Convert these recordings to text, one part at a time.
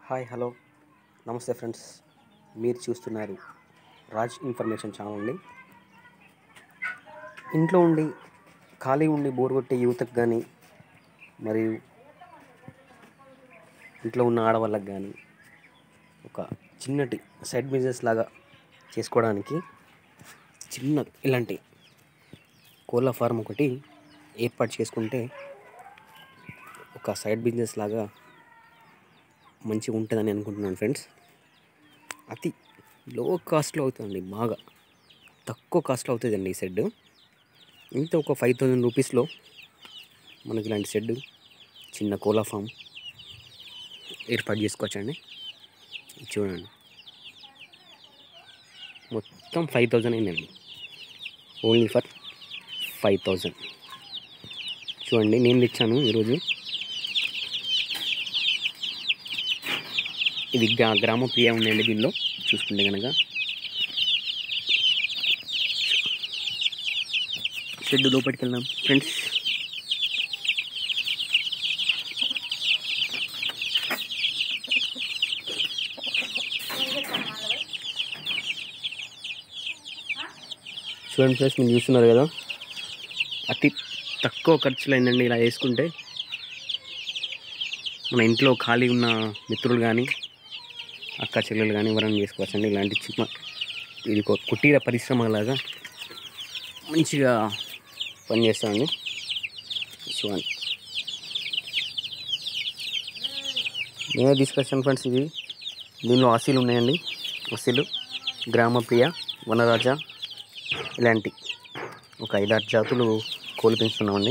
hi hello నమస్తే friends మీరు చూస్తున్నారు రాజ్ ఇన్ఫర్మేషన్ ఛానల్ అండి ఇంట్లో ఉండి ఖాళీ ఉండి బోర్ కొట్టే యువతకు కానీ మరియు ఇంట్లో ఉన్న ఆడవాళ్ళకి కానీ ఒక చిన్నటి సైడ్ బిజినెస్ లాగా చేసుకోవడానికి చిన్న ఇలాంటి కోళ్ళ ఫార్మ్ ఒకటి ఏర్పాటు చేసుకుంటే ఒక సైడ్ బిజినెస్ లాగా మంచిగా ఉంటుందని అనుకుంటున్నాను ఫ్రెండ్స్ అతి లో కాస్ట్లో అవుతుందండి బాగా తక్కువ కాస్ట్లో అవుతుందండి ఈ షెడ్ ఇంత ఒక ఫైవ్ థౌజండ్ రూపీస్లో మనకి ఇలాంటి షెడ్ చిన్న కోలా ఫామ్ ఏర్పాటు చేసుకోవచ్చండి ఇది చూడండి మొత్తం ఫైవ్ థౌజండ్ అయిందండి ఓన్లీ ఫర్ ఫైవ్ థౌజండ్ చూడండి నేను తెచ్చాను ఈరోజు ఇది గ్రా గ్రామ ప్రియ ఉందండి దీనిలో చూసుకుంటే కనుక షెడ్ లోపలికి వెళ్దాం ఫ్రెండ్స్ చూడండి ఫ్రెండ్స్ మీరు చూస్తున్నారు కదా అతి తక్కువ ఖర్చులో అయిందండి ఇలా వేసుకుంటే మన ఇంట్లో ఖాళీ ఉన్న మిత్రులు కానీ అక్క చెల్లెలు కానీ ఎవరైనా చేసుకోవచ్చండి ఇలాంటి చిన్న ఇది ఒక కుటీర పరిశ్రమ లాగా మంచిగా పనిచేస్తామండి చూడండి నేనే తీసుకొచ్చాను ఫ్రెండ్స్ ఇది దీనిలో ఆశీలు ఉన్నాయండి ఆశీలు గ్రామ ప్రియ వనరాజ ఇలాంటి ఒక ఐదారు జాతులు కోళ్ళు పెంచుతున్నామండి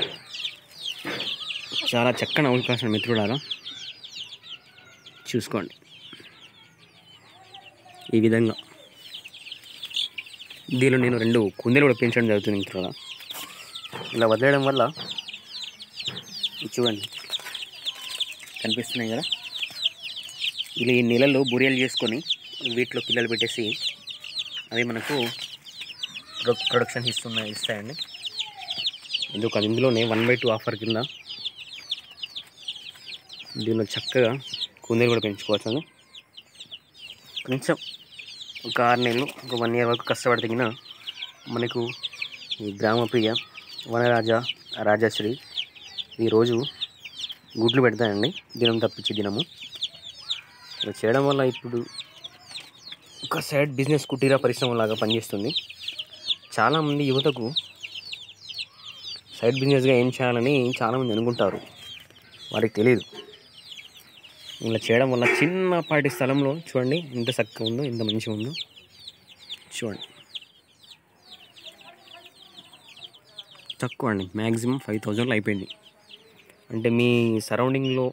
చాలా చక్కని అవకాశం మిత్రులారా చూసుకోండి ఈ విధంగా దీనిలో నేను రెండు కుందేలు కూడా పెంచడం జరుగుతుంది మిత్రులారా ఇలా వదిలేయడం వల్ల ఇది చూడండి కనిపిస్తున్నాయి కదా ఇలా ఈ నీళ్ళలో బురియలు చేసుకొని వీటిలో పిల్లలు పెట్టేసి అవి మనకు ప్రొ ప్రొడక్షన్ ఇస్తున్నాయి ఇస్తాయండి ఎందుకు అది ఇందులోనే వన్ బై టూ ఆఫర్ కింద దీనిలో చక్కగా కుందేలు కూడా పెంచుకోవచ్చు కొంచెం ఒక ఆరు నెలలు ఒక వన్ ఇయర్ వరకు కష్టపడి తగిన మనకు ఈ గ్రామప్రియ వనరాజ రాజశ్రీ ఈరోజు గుడ్లు పెడతాయండి దినం తప్పించి దినము ఇలా చేయడం వల్ల ఇప్పుడు ఒక సైడ్ బిజినెస్ కుటీరా పరిశ్రమ లాగా పనిచేస్తుంది చాలామంది యువతకు సైడ్ బిజినెస్గా ఏం చేయాలని చాలామంది అనుకుంటారు వారికి తెలియదు ఇలా చేయడం వల్ల చిన్నపాటి స్థలంలో చూడండి ఎంత చక్కగా ఉందో ఎంత మంచిగా ఉందో చూడండి తక్కువ అండి మ్యాక్సిమం ఫైవ్ థౌజండ్లో అయిపోయింది అంటే మీ సరౌండింగ్లో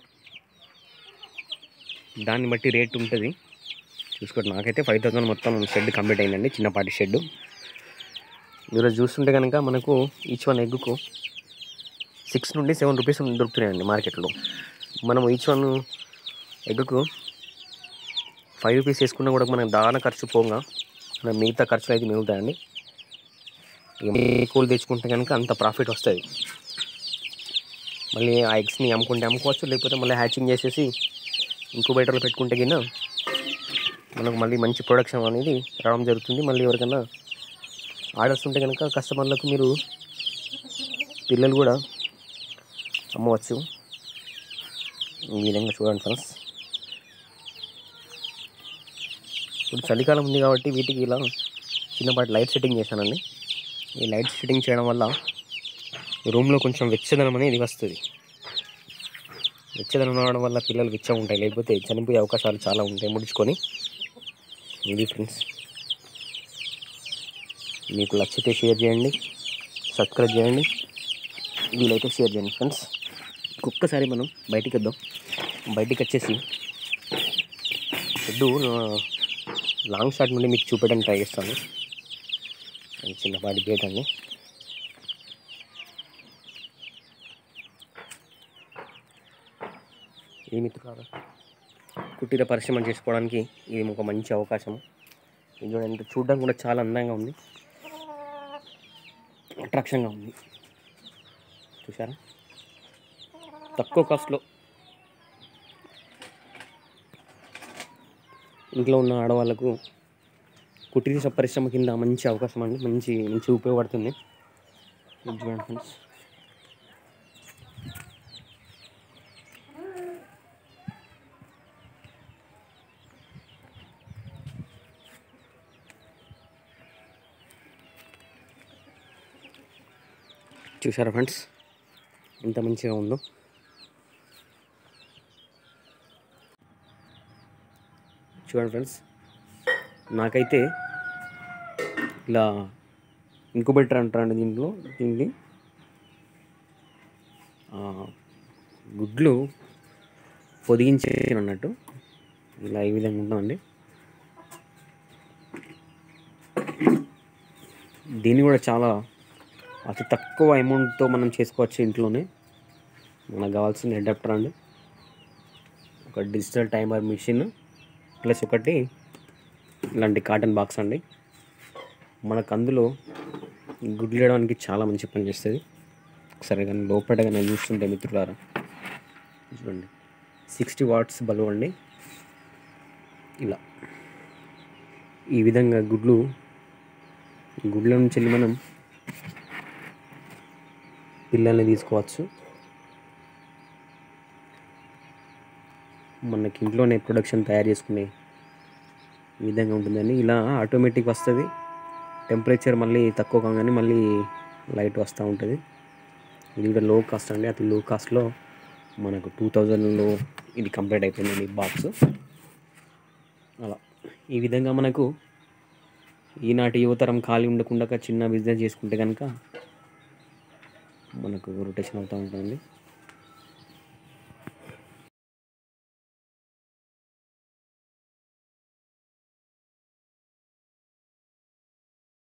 దాన్ని బట్టి రేట్ ఉంటుంది చూసుకోండి నాకైతే ఫైవ్ థౌసండ్ మొత్తం షెడ్ కంప్లీట్ అయిందండి చిన్నపాటి షెడ్ ఈరోజు చూస్తుంటే కనుక మనకు ఈచ్ వన్ ఎగ్గుకు సిక్స్ నుండి సెవెన్ రూపీస్ దొరుకుతున్నాయండి మార్కెట్లో మనం ఈచ్ వన్ ఎగ్గుకు ఫైవ్ రూపీస్ వేసుకున్నా కూడా మనకు దాన ఖర్చు పోగా మన మిగతా ఖర్చులు అయితే మిగులుతాయండి ఇక ఏ కూలి తెచ్చుకుంటే కనుక అంత ప్రాఫిట్ వస్తుంది మళ్ళీ ఆ ఎగ్స్ని అమ్ముకుంటే అమ్ముకోవచ్చు లేకపోతే మళ్ళీ హ్యాచింగ్ చేసేసి ఇంకుబేటర్లో పెట్టుకుంటే కింద మనకు మళ్ళీ మంచి ప్రొడక్షన్ అనేది రావడం జరుగుతుంది మళ్ళీ ఎవరికైనా ఆర్డర్స్ ఉంటే కనుక కస్టమర్లకు మీరు పిల్లలు కూడా అమ్మవచ్చు ఈ విధంగా చూడండి ఫ్రెండ్స్ ఇప్పుడు చలికాలం ఉంది కాబట్టి వీటికి ఇలా చిన్నపాటి లైట్ సెట్టింగ్ చేశానండి ఈ లైట్ సెట్టింగ్ చేయడం వల్ల రూమ్లో కొంచెం వెచ్చదనం అనేది వస్తుంది వెచ్చదనం రావడం వల్ల పిల్లలు వెచ్చగా ఉంటాయి లేకపోతే చనిపోయే అవకాశాలు చాలా ఉంటాయి ముడుచుకొని ఇది ఫ్రెండ్స్ మీకు నచ్చితే షేర్ చేయండి సబ్స్క్రైబ్ చేయండి వీలైతే షేర్ చేయండి ఫ్రెండ్స్ ఒక్కసారి మనం బయటికి వద్దాం బయటికి వచ్చేసి షెడ్డు లాంగ్ షాట్ నుండి మీకు చూపెట్టడానికి ట్రై చేస్తాను అది చిన్నపాటి గేట్ అండి ఏ మిత్రులారా కుటీర పరిశ్రమ చేసుకోవడానికి ఇది ఒక మంచి అవకాశం ఇది చూడండి చూడడానికి కూడా చాలా అందంగా ఉంది అట్రాక్షన్గా ఉంది చూసారా తక్కువ కాస్ట్లో ఇంట్లో ఉన్న ఆడవాళ్ళకు కుటీర పరిశ్రమ కింద మంచి అవకాశం అండి మంచి మంచి ఉపయోగపడుతుంది ఇది చూడండి ఫ్రెండ్స్ చూసారా ఫ్రెండ్స్ ఎంత మంచిగా ఉందో చూడండి ఫ్రెండ్స్ నాకైతే ఇలా ఇంకుబెటర్ అంటారండి దీంట్లో దీన్ని ఆ, గుడ్లు పొదిగించే అన్నట్టు ఇలా ఈ విధంగా ఉంటుందండి దీన్ని కూడా చాలా అతి తక్కువ అమౌంట్తో మనం చేసుకోవచ్చు ఇంట్లోనే మనకు కావాల్సిన అడాప్టర్ అండి ఒక డిజిటల్ టైమర్ మిషన్ ప్లస్ ఒకటి ఇలాంటి కాటన్ బాక్స్ అండి మనకు అందులో గుడ్లు వేయడానికి చాలా మంచి పని చేస్తుంది ఒకసారి కానీ లోపల కానీ చూస్తుంటే మిత్రులారా చూడండి సిక్స్టీ వాట్స్ బల్బ్ అండి ఇలా ఈ విధంగా గుడ్లు గుడ్ల నుంచి వెళ్ళి మనం పిల్లల్ని తీసుకోవచ్చు మనకి ఇంట్లోనే ప్రొడక్షన్ తయారు చేసుకునే విధంగా ఉంటుందండి ఇలా ఆటోమేటిక్ వస్తుంది టెంపరేచర్ మళ్ళీ తక్కువ కాగానే మళ్ళీ లైట్ వస్తూ ఉంటుంది ఇది కూడా లో కాస్ట్ అండి అది లో కాస్ట్లో మనకు టూ థౌజండ్లో ఇది కంప్లీట్ అయిపోయిందండి ఈ బాక్స్ అలా ఈ విధంగా మనకు ఈనాటి యువతరం ఖాళీ ఉండకుండా చిన్న బిజినెస్ చేసుకుంటే కనుక మనకు రొటేషన్ అవుతూ ఉంటుంది